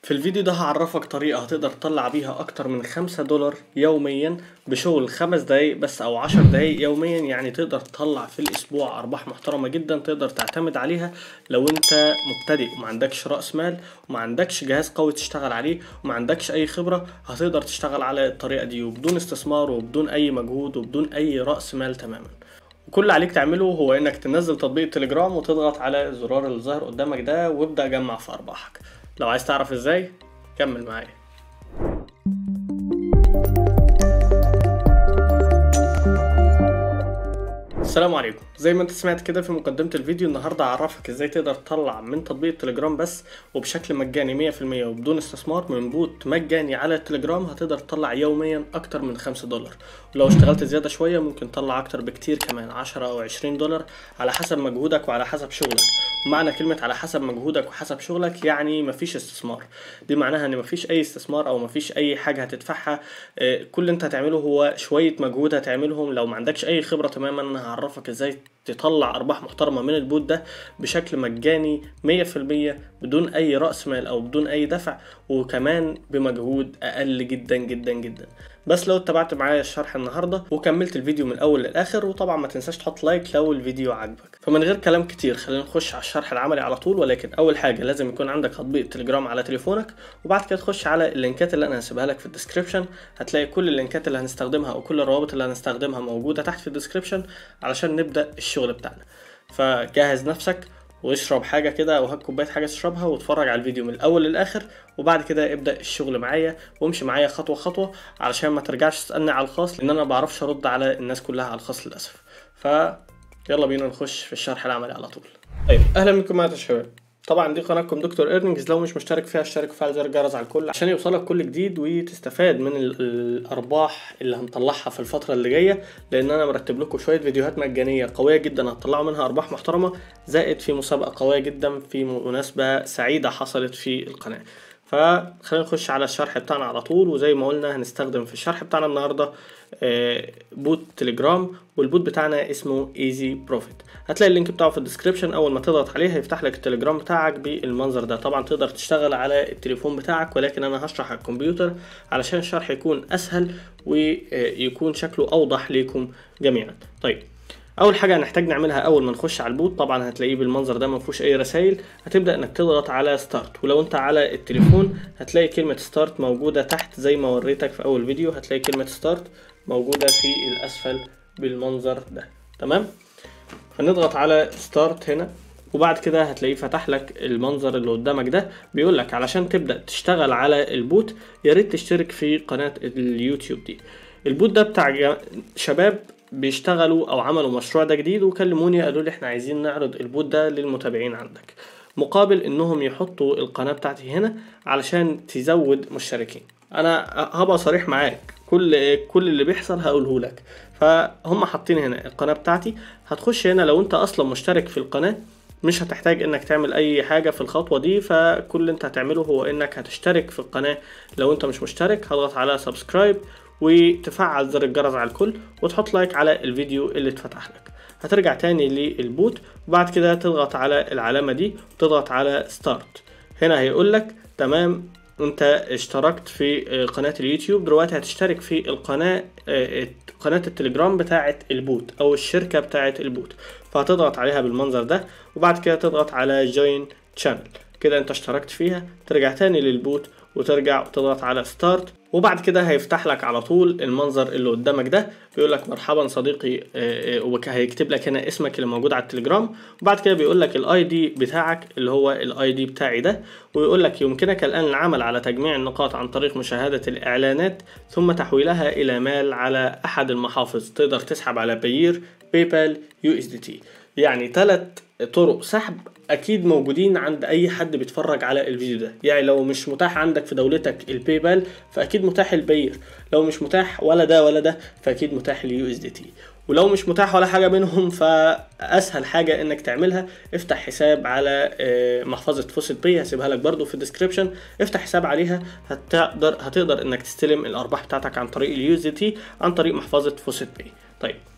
في الفيديو ده هعرفك طريقة هتقدر تطلع بيها أكتر من خمسة دولار يوميا بشغل خمس دقايق بس أو عشر دقايق يوميا يعني تقدر تطلع في الأسبوع أرباح محترمة جدا تقدر تعتمد عليها لو أنت مبتدئ وما عندكش رأس مال وما عندكش جهاز قوي تشتغل عليه وما عندكش أي خبرة هتقدر تشتغل على الطريقة دي وبدون استثمار وبدون أي مجهود وبدون أي رأس مال تماما وكل اللي عليك تعمله هو انك تنزل تطبيق تليجرام وتضغط على الزرار اللي ظاهر قدامك ده وابدأ جمع في ارباحك لو عايز تعرف ازاي كمل معايا السلام عليكم زي ما انت سمعت كده في مقدمة الفيديو النهاردة هعرفك ازاي تقدر تطلع من تطبيق التليجرام بس وبشكل مجاني 100% وبدون استثمار من بوت مجاني على التليجرام هتقدر تطلع يوميا اكتر من 5 دولار ولو اشتغلت زيادة شوية ممكن تطلع اكتر بكتير كمان 10 او 20 دولار على حسب مجهودك وعلى حسب شغلك ومعنى كلمة على حسب مجهودك وحسب شغلك يعني مفيش استثمار دي معناها ان مفيش اي استثمار او مفيش اي حاجة هتدفعها اه، كل اللي انت هتعمله هو شوية مجهود هتعملهم لو ما عندكش اي خبرة تماما انا هعرفك ازاي تطلع ارباح محترمه من البوت ده بشكل مجاني 100% بدون اي راس مال او بدون اي دفع وكمان بمجهود اقل جدا جدا جدا بس لو اتبعت معايا الشرح النهارده وكملت الفيديو من الاول للاخر وطبعا ما تنساش تحط لايك لو الفيديو عجبك فمن غير كلام كتير خلينا نخش على الشرح العملي على طول ولكن اول حاجه لازم يكون عندك تطبيق تليجرام على تليفونك وبعد كده تخش على اللينكات اللي انا هسيبها لك في الديسكربشن هتلاقي كل اللينكات اللي هنستخدمها او كل الروابط اللي هنستخدمها موجوده تحت في الديسكربشن علشان نبدا الشغل بتاعنا فجهز نفسك واشرب حاجه كده او هات كوبايه حاجه تشربها واتفرج على الفيديو من الاول للاخر وبعد كده ابدا الشغل معايا وامشي معايا خطوه خطوه علشان ما ترجعش تسالني على الخاص لان انا ما بعرفش ارد على الناس كلها على الخاص للاسف ف يلا بينا نخش في الشرح العملي على طول طيب اهلا بكم معايا يا شباب طبعا دي قناتكم دكتور ايرنينجز لو مش مشترك فيها اشترك وفعل زر الجرس على الكل عشان يوصلك كل جديد وتستفاد من ال- الارباح اللي هنطلعها في الفتره اللي جايه لان انا مرتب لكم شويه فيديوهات مجانيه قويه جدا هتطلعوا منها ارباح محترمه زائد في مسابقه قويه جدا في مناسبه سعيده حصلت في القناه فخلينا نخش على الشرح بتاعنا على طول وزي ما قلنا هنستخدم في الشرح بتاعنا النهارده آه، بوت تليجرام والبوت بتاعنا اسمه ايزي بروفيت هتلاقي اللينك بتاعه في الديسكربشن اول ما تضغط عليه هيفتح لك التليجرام بتاعك بالمنظر ده طبعا تقدر تشتغل على التليفون بتاعك ولكن انا هشرح على الكمبيوتر علشان الشرح يكون اسهل ويكون شكله اوضح ليكم جميعا طيب اول حاجه هنحتاج نعملها اول ما نخش على البوت طبعا هتلاقيه بالمنظر ده ما فيهوش اي رسائل هتبدا انك تضغط على ستارت ولو انت على التليفون هتلاقي كلمه ستارت موجوده تحت زي ما وريتك في اول فيديو هتلاقي كلمه ستارت موجوده في الاسفل بالمنظر ده تمام هنضغط على ستارت هنا وبعد كده هتلاقيه فتح لك المنظر اللي قدامك ده بيقول لك علشان تبدا تشتغل على البوت يا ريت تشترك في قناه اليوتيوب دي البوت ده بتاع جا- شباب بيشتغلوا او عملوا مشروع ده جديد وكلموني قالوا لي احنا عايزين نعرض البوت ده للمتابعين عندك مقابل انهم يحطوا القناه بتاعتي هنا علشان تزود مشتركين انا هبقى صريح معاك كل كل اللي بيحصل هقوله لك فهم حاطين هنا القناه بتاعتي هتخش هنا لو انت اصلا مشترك في القناه مش هتحتاج انك تعمل اي حاجه في الخطوه دي فكل اللي انت هتعمله هو انك هتشترك في القناه لو انت مش مشترك هضغط على سبسكرايب وتفعل زر الجرس على الكل وتحط لايك على الفيديو اللي اتفتح لك هترجع تاني للبوت وبعد كده تضغط على العلامه دي وتضغط على ستارت هنا هيقول لك تمام انت اشتركت في آه، قناة اليوتيوب دلوقتي هتشترك في القناة آه، قناة التليجرام بتاعة البوت او الشركة بتاعة البوت فهتضغط عليها بالمنظر ده وبعد كده تضغط على جوين شانل كده انت اشتركت فيها ترجع تاني للبوت وترجع وتضغط على ستارت وبعد كده هيفتح لك على طول المنظر اللي قدامك ده بيقول لك مرحبا صديقي آه، آه، وهيكتب لك هنا اسمك اللي موجود على التليجرام وبعد كده بيقول لك الاي دي بتاعك اللي هو الاي دي بتاعي ده ويقول لك يمكنك الان العمل على تجميع النقاط عن طريق مشاهدة الاعلانات ثم تحويلها الى مال على احد المحافظ تقدر تسحب على باير باي بال يو اس دي تي يعني ثلاث طرق سحب اكيد موجودين عند اي حد بيتفرج على الفيديو ده يعني لو مش متاح عندك في دولتك الباي بال فاكيد متاح الباير لو مش متاح ولا ده ولا ده فاكيد متاح اليو اس دي تي ولو مش متاح ولا حاجه منهم فاسهل حاجه انك تعملها افتح حساب على آه، محفظه فوسيت باي هسيبها لك برضو في الديسكربشن افتح حساب عليها هتقدر هتقدر انك تستلم الارباح بتاعتك عن طريق اليو اس دي تي عن طريق محفظه فوسيت باي طيب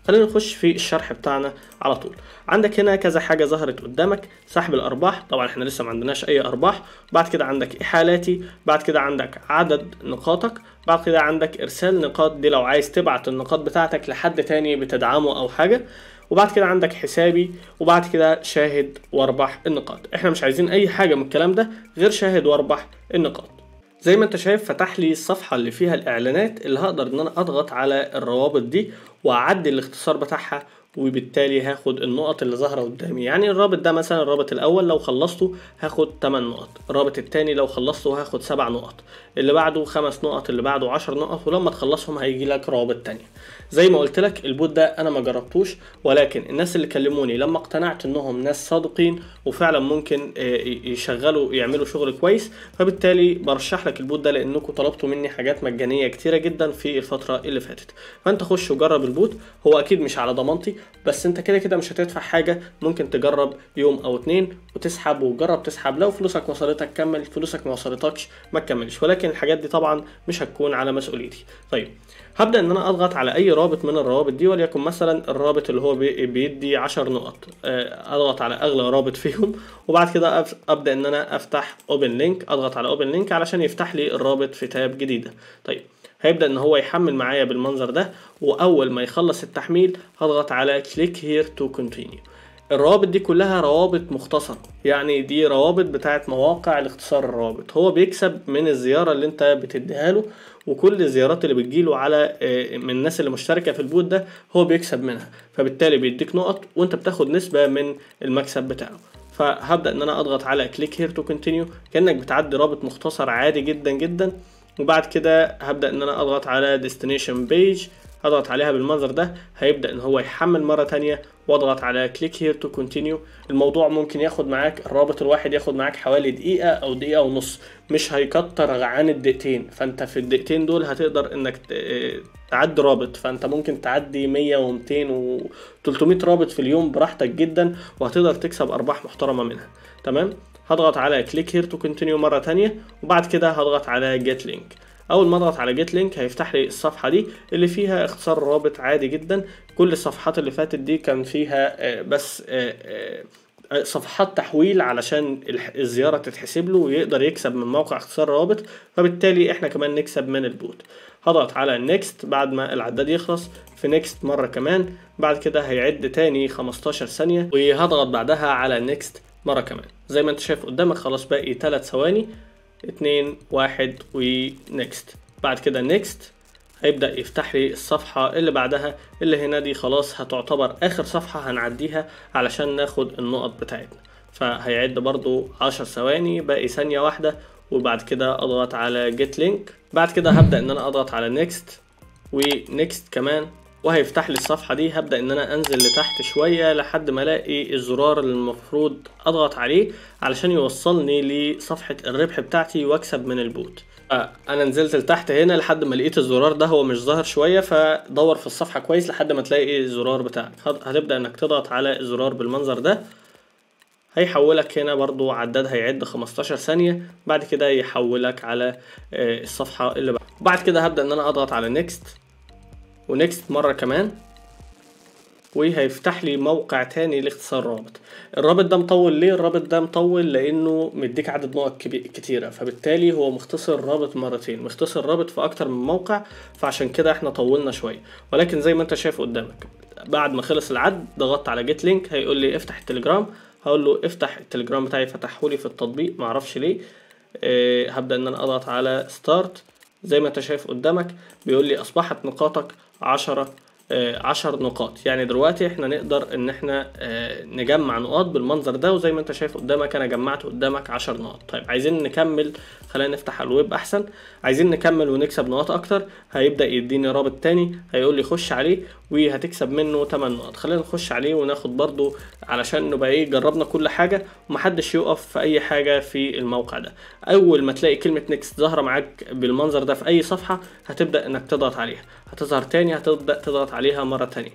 خلينا نخش في الشرح بتاعنا على طول عندك هنا كذا حاجه ظهرت قدامك سحب الارباح طبعا احنا لسه ما عندناش اي ارباح بعد كده عندك احالاتي بعد كده عندك عدد نقاطك بعد كده عندك ارسال نقاط دي لو عايز تبعت النقاط بتاعتك لحد تاني بتدعمه او حاجه وبعد كده عندك حسابي وبعد كده شاهد واربح النقاط احنا مش عايزين اي حاجه من الكلام ده غير شاهد واربح النقاط زي ما انت شايف فتح لي الصفحة اللي فيها الاعلانات اللي هقدر ان انا اضغط على الروابط دي واعدل الاختصار بتاعها وبالتالي هاخد النقط اللي ظاهرة قدامي يعني الرابط ده مثلا الرابط الاول لو خلصته هاخد 8 نقط الرابط التاني لو خلصته هاخد 7 نقط اللي بعده 5 نقط اللي بعده 10 نقط ولما تخلصهم هيجي لك روابط تانية زي ما قلت لك البوت ده انا ما جربتوش ولكن الناس اللي كلموني لما اقتنعت انهم ناس صادقين وفعلا ممكن يشغلوا يعملوا شغل كويس فبالتالي برشح لك البوت ده لانكم طلبتوا مني حاجات مجانيه كتيره جدا في الفتره اللي فاتت فانت خش وجرب البوت هو اكيد مش على ضمانتي بس انت كده كده مش هتدفع حاجه ممكن تجرب يوم او اتنين وتسحب وجرب تسحب لو فلوسك وصلتك كمل فلوسك ما وصلتكش ما تكملش ولكن الحاجات دي طبعا مش هتكون على مسؤوليتي طيب هبدا ان انا اضغط على اي رابط من الروابط دي وليكن مثلا الرابط اللي هو بيدي 10 نقط اضغط على اغلى رابط فيهم وبعد كده ابدا ان انا افتح اوبن لينك اضغط على اوبن لينك علشان يفتح لي الرابط في تاب جديده طيب هيبدا ان هو يحمل معايا بالمنظر ده واول ما يخلص التحميل هضغط على كليك هير تو كونتينيو الروابط دي كلها روابط مختصرة يعني دي روابط بتاعت مواقع لاختصار الروابط هو بيكسب من الزيارة اللي انت بتديها له وكل الزيارات اللي بتجيله على من الناس اللي مشتركة في البوت ده هو بيكسب منها فبالتالي بيديك نقط وانت بتاخد نسبة من المكسب بتاعه فهبدأ ان انا اضغط على كليك هير تو كونتينيو كأنك بتعدي رابط مختصر عادي جدا جدا وبعد كده هبدأ ان انا اضغط على ديستنيشن بيج هضغط عليها بالمنظر ده هيبدأ ان هو يحمل مرة تانية واضغط على كليك هير تو كونتينيو الموضوع ممكن ياخد معاك الرابط الواحد ياخد معاك حوالي دقيقة او دقيقة ونص مش هيكتر عن الدقيقتين فانت في الدقيقتين دول هتقدر انك تعدي رابط فانت ممكن تعدي 100 و200 و 300 رابط في اليوم براحتك جدا وهتقدر تكسب ارباح محترمة منها تمام هضغط على كليك هير تو كونتينيو مرة تانية وبعد كده هضغط على جيت لينك اول ما اضغط على جيت لينك هيفتح لي الصفحه دي اللي فيها اختصار رابط عادي جدا كل الصفحات اللي فاتت دي كان فيها بس صفحات تحويل علشان الزياره تتحسب له ويقدر يكسب من موقع اختصار الروابط فبالتالي احنا كمان نكسب من البوت هضغط على نيكست بعد ما العداد يخلص في نيكست مره كمان بعد كده هيعد تاني 15 ثانيه وهضغط بعدها على نيكست مرة كمان زي ما انت شايف قدامك خلاص باقي 3 ثواني اتنين واحد ونكست بعد كده نكست هيبدأ يفتح لي الصفحة اللي بعدها اللي هنا دي خلاص هتعتبر آخر صفحة هنعديها علشان ناخد النقط بتاعتنا فهيعد برضو عشر ثواني باقي ثانية واحدة وبعد كده اضغط على جيت لينك بعد كده هبدأ ان انا اضغط على نيكست ونيكست كمان وهيفتح لي الصفحة دي هبدأ ان انا انزل لتحت شوية لحد ما الاقي الزرار اللي المفروض اضغط عليه علشان يوصلني لصفحة الربح بتاعتي واكسب من البوت انا نزلت لتحت هنا لحد ما لقيت الزرار ده هو مش ظاهر شوية فدور في الصفحة كويس لحد ما تلاقي الزرار بتاعك هتبدأ انك تضغط على الزرار بالمنظر ده هيحولك هنا برضو عداد هيعد 15 ثانية بعد كده يحولك على الصفحة اللي بعد بعد كده هبدأ ان انا اضغط على نيكست ونكست مرة كمان وهيفتح لي موقع تاني لاختصار رابط الرابط ده مطول ليه الرابط ده مطول لانه مديك عدد نقط كتيرة فبالتالي هو مختصر الرابط مرتين مختصر الرابط في اكتر من موقع فعشان كده احنا طولنا شوية ولكن زي ما انت شايف قدامك بعد ما خلص العد ضغطت على جيت لينك هيقول لي افتح التليجرام هقول له افتح التليجرام بتاعي فتحهولي في التطبيق معرفش ليه أه هبدأ ان انا اضغط على ستارت زي ما انت شايف قدامك بيقول لي اصبحت نقاطك عشرة آه عشر نقاط يعني دلوقتي احنا نقدر ان احنا آه نجمع نقاط بالمنظر ده وزي ما انت شايف قدامك انا جمعت قدامك عشر نقاط طيب عايزين نكمل خلينا نفتح الويب احسن عايزين نكمل ونكسب نقاط اكتر هيبدا يديني رابط تاني هيقول لي خش عليه وهتكسب منه 8 نقط خلينا نخش عليه وناخد برضو علشان نبقى ايه جربنا كل حاجه ومحدش يقف في اي حاجه في الموقع ده اول ما تلاقي كلمه نيكست ظاهره معاك بالمنظر ده في اي صفحه هتبدا انك تضغط عليها هتظهر تاني هتبدا تضغط عليها مره تانية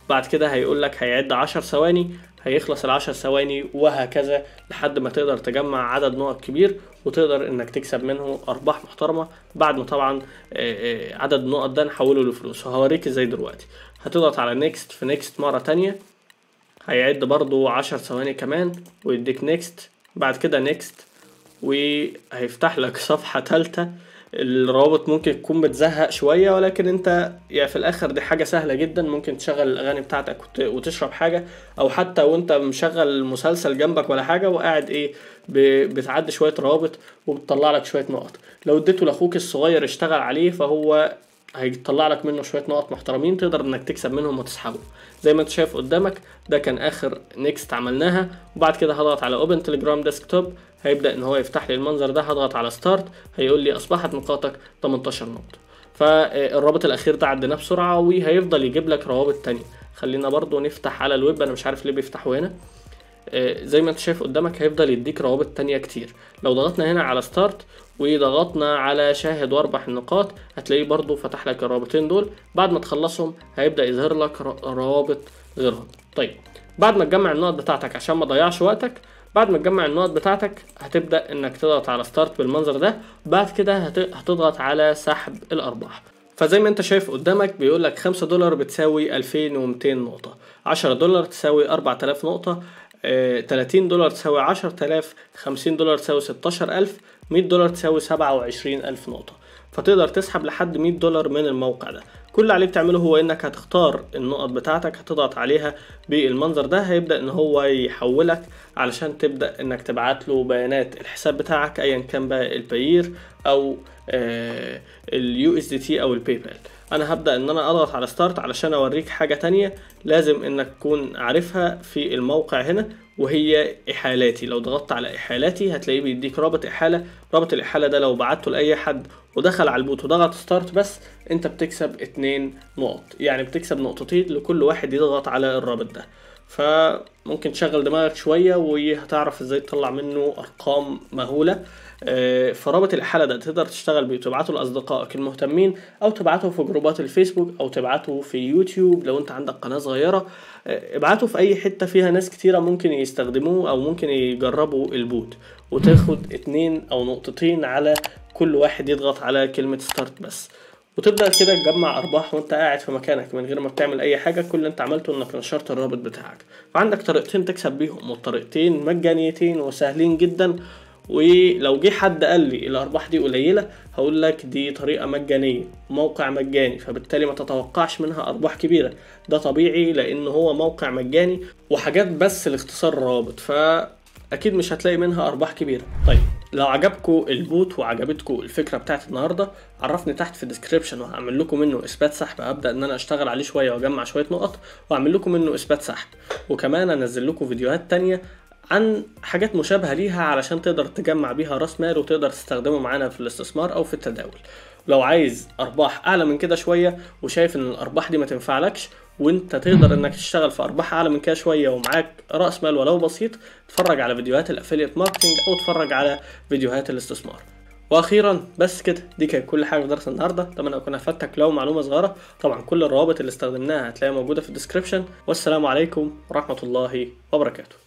بعد كده هيقول لك هيعد 10 ثواني هيخلص ال 10 ثواني وهكذا لحد ما تقدر تجمع عدد نقط كبير وتقدر انك تكسب منه ارباح محترمه بعد ما طبعا آه، آه، عدد النقط ده نحوله لفلوس وهوريك ازاي دلوقتي هتضغط على نيكست في نيكست مره تانية هيعد برضو عشر ثواني كمان ويديك نيكست بعد كده نيكست وهيفتح لك صفحة تالتة الروابط ممكن تكون بتزهق شوية ولكن انت يعني في الاخر دي حاجة سهلة جدا ممكن تشغل الاغاني بتاعتك وت- وتشرب حاجة او حتى وانت مشغل مسلسل جنبك ولا حاجة وقاعد ايه ب- بتعدي شوية روابط وبتطلع لك شوية نقط لو اديته لاخوك الصغير يشتغل عليه فهو هيطلع لك منه شويه نقط محترمين تقدر انك تكسب منهم وتسحبهم زي ما انت شايف قدامك ده كان اخر نيكست عملناها وبعد كده هضغط على اوبن تليجرام ديسكتوب هيبدا ان هو يفتح لي المنظر ده هضغط على ستارت هيقول لي اصبحت نقاطك 18 نقطه فالرابط الاخير ده عديناه بسرعه وهيفضل يجيب لك روابط تانية خلينا برضو نفتح على الويب انا مش عارف ليه بيفتحوا هنا آه، زي ما انت شايف قدامك هيفضل يديك روابط تانية كتير لو ضغطنا هنا على ستارت وضغطنا على شاهد واربح النقاط هتلاقيه برضو فتح لك الرابطين دول بعد ما تخلصهم هيبدأ يظهر لك ر- روابط غيرهم طيب بعد ما تجمع النقط بتاعتك عشان ما تضيعش وقتك بعد ما تجمع النقط بتاعتك هتبدأ انك تضغط على ستارت بالمنظر ده بعد كده هت- هتضغط على سحب الارباح فزي ما انت شايف قدامك بيقول لك 5 دولار بتساوي 2200 نقطة 10 دولار تساوي 4000 نقطة آه، 30 دولار تساوي 10000 50 دولار تساوي 16000 100 دولار تساوي 27000 نقطة فتقدر تسحب لحد 100 دولار من الموقع ده كل اللي عليك تعمله هو انك هتختار النقط بتاعتك هتضغط عليها بالمنظر ده هيبدأ ان هو يحولك علشان تبدأ انك تبعت له بيانات الحساب بتاعك ايا كان بقى الباير او اليو اس دي تي او الباي بال انا هبدأ ان انا اضغط على ستارت علشان اوريك حاجة تانية لازم انك تكون عارفها في الموقع هنا وهي احالاتي لو ضغطت على احالاتي هتلاقيه بيديك رابط احالة رابط الاحالة ده لو بعته لاي حد ودخل على البوت وضغط ستارت بس انت بتكسب اتنين نقط يعني بتكسب نقطتين لكل واحد يضغط على الرابط ده فممكن تشغل دماغك شوية وهتعرف ازاي تطلع منه ارقام مهولة آه، فرابط الحالة ده تقدر تشتغل بيه وتبعته لأصدقائك المهتمين أو تبعته في جروبات الفيسبوك أو تبعته في يوتيوب لو أنت عندك قناة صغيرة آه، ابعته في أي حتة فيها ناس كتيرة ممكن يستخدموه أو ممكن يجربوا البوت وتاخد اتنين أو نقطتين على كل واحد يضغط على كلمة ستارت بس وتبدا كده تجمع ارباح وانت قاعد في مكانك من غير ما بتعمل اي حاجه كل اللي انت عملته انك نشرت الرابط بتاعك فعندك طريقتين تكسب بيهم والطريقتين مجانيتين وسهلين جدا ولو جه حد قال لي الارباح دي قليله هقول لك دي طريقه مجانيه موقع مجاني فبالتالي ما تتوقعش منها ارباح كبيره ده طبيعي لان هو موقع مجاني وحاجات بس لاختصار الروابط فاكيد مش هتلاقي منها ارباح كبيره طيب لو عجبكم البوت وعجبتكم الفكره بتاعت النهارده عرفني تحت في الديسكريبشن وهعمل لكم منه اثبات سحب ابدا ان انا اشتغل عليه شويه واجمع شويه نقط واعمل لكم منه اثبات سحب وكمان انزل لكم فيديوهات تانية عن حاجات مشابهه ليها علشان تقدر تجمع بيها راس مال وتقدر تستخدمه معانا في الاستثمار او في التداول لو عايز ارباح اعلى من كده شويه وشايف ان الارباح دي ما تنفعلكش وانت تقدر انك تشتغل في ارباح اعلى من كده شويه ومعاك راس مال ولو بسيط اتفرج على فيديوهات الافيليت ماركتنج او اتفرج على فيديوهات الاستثمار واخيرا بس كده دي كانت كل حاجه في درس النهارده اتمنى اكون افدتك لو معلومه صغيره طبعا كل الروابط اللي استخدمناها هتلاقيها موجوده في الديسكريبشن والسلام عليكم ورحمه الله وبركاته